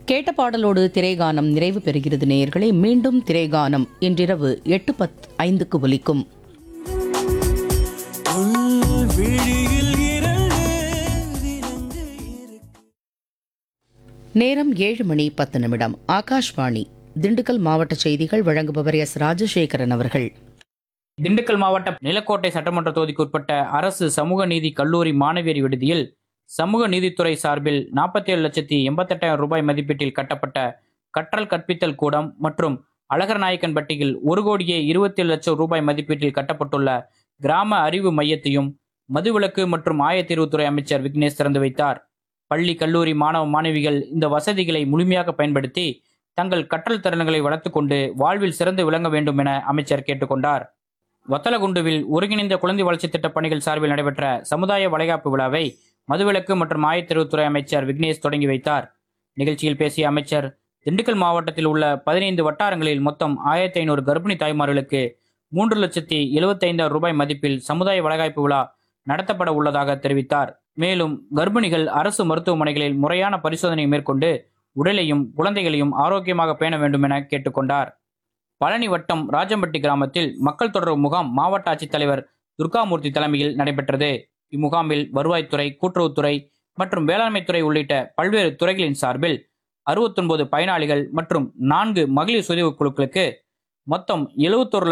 கேட்ட பாடலோடு திரைகானம் நிறைவு பெறுகிறது நேயர்களே மீண்டும் திரைகானம் இன்றிரவு எட்டு பத் ஐந்துக்கு ஒலிக்கும் உன் விழியில் இரண்டு விலங்கு இருக்கு நேரம் ஏழு மணி பத்து நிமிடம் ஆகாஷ்வாணி திண்டுக்கல் மாவட்ட செய்திகள் வழங்குபவர் எஸ் ராஜசேகரன் அவர்கள் திண்டுக்கல் மாவட்ட நிலக்கோட்டை சட்டமன்ற தொகுதிக்கு உட்பட்ட அரசு சமூக நீதி கல்லூரி மாணவியர் விடுதியில் சமூக நீதித்துறை சார்பில் நாற்பத்தி ஏழு லட்சத்தி எண்பத்தெட்டாயிரம் ரூபாய் மதிப்பீட்டில் கட்டப்பட்ட கற்றல் கற்பித்தல் கூடம் மற்றும் அழகர்நாயக்கன்பட்டியில் ஒரு கோடியே இருபத்தி ஏழு லட்சம் ரூபாய் மதிப்பீட்டில் கட்டப்பட்டுள்ள கிராம அறிவு மையத்தையும் மதுவிலக்கு மற்றும் ஆயத்தீர்வுத்துறை அமைச்சர் விக்னேஷ் திறந்து வைத்தார் பள்ளி கல்லூரி மாணவ மாணவிகள் இந்த வசதிகளை முழுமையாக பயன்படுத்தி தங்கள் கற்றல் திறன்களை வளர்த்துக் கொண்டு வாழ்வில் சிறந்து விளங்க வேண்டும் என அமைச்சர் கேட்டுக்கொண்டார் வத்தலகுண்டுவில் ஒருங்கிணைந்த குழந்தை வளர்ச்சி திட்ட பணிகள் சார்பில் நடைபெற்ற சமுதாய வளைகாப்பு விழாவை மதுவிலக்கு மற்றும் ஆயத்தெருவுத்துறை அமைச்சர் விக்னேஷ் தொடங்கி வைத்தார் நிகழ்ச்சியில் பேசிய அமைச்சர் திண்டுக்கல் மாவட்டத்தில் உள்ள பதினைந்து வட்டாரங்களில் மொத்தம் ஆயிரத்தி ஐநூறு கர்ப்பிணி தாய்மார்களுக்கு மூன்று லட்சத்தி எழுபத்தைந்தாயிரம் ரூபாய் மதிப்பில் சமுதாய வளைகாப்பு விழா நடத்தப்பட உள்ளதாக தெரிவித்தார் மேலும் கர்ப்பிணிகள் அரசு மருத்துவமனைகளில் முறையான பரிசோதனை மேற்கொண்டு உடலையும் குழந்தைகளையும் ஆரோக்கியமாக பேண வேண்டும் என கேட்டுக்கொண்டார் பழனி வட்டம் ராஜம்பட்டி கிராமத்தில் மக்கள் தொடர்பு முகாம் மாவட்ட ஆட்சித்தலைவர் துர்காமூர்த்தி தலைமையில் நடைபெற்றது இம்முகாமில் வருவாய்த்துறை கூட்டுறவுத்துறை மற்றும் வேளாண்மைத்துறை உள்ளிட்ட பல்வேறு துறைகளின் சார்பில் அறுபத்தொன்பது பயனாளிகள் மற்றும் நான்கு மகளிர் சுயஉதவிக் குழுக்களுக்கு மொத்தம் எழுபத்தொரு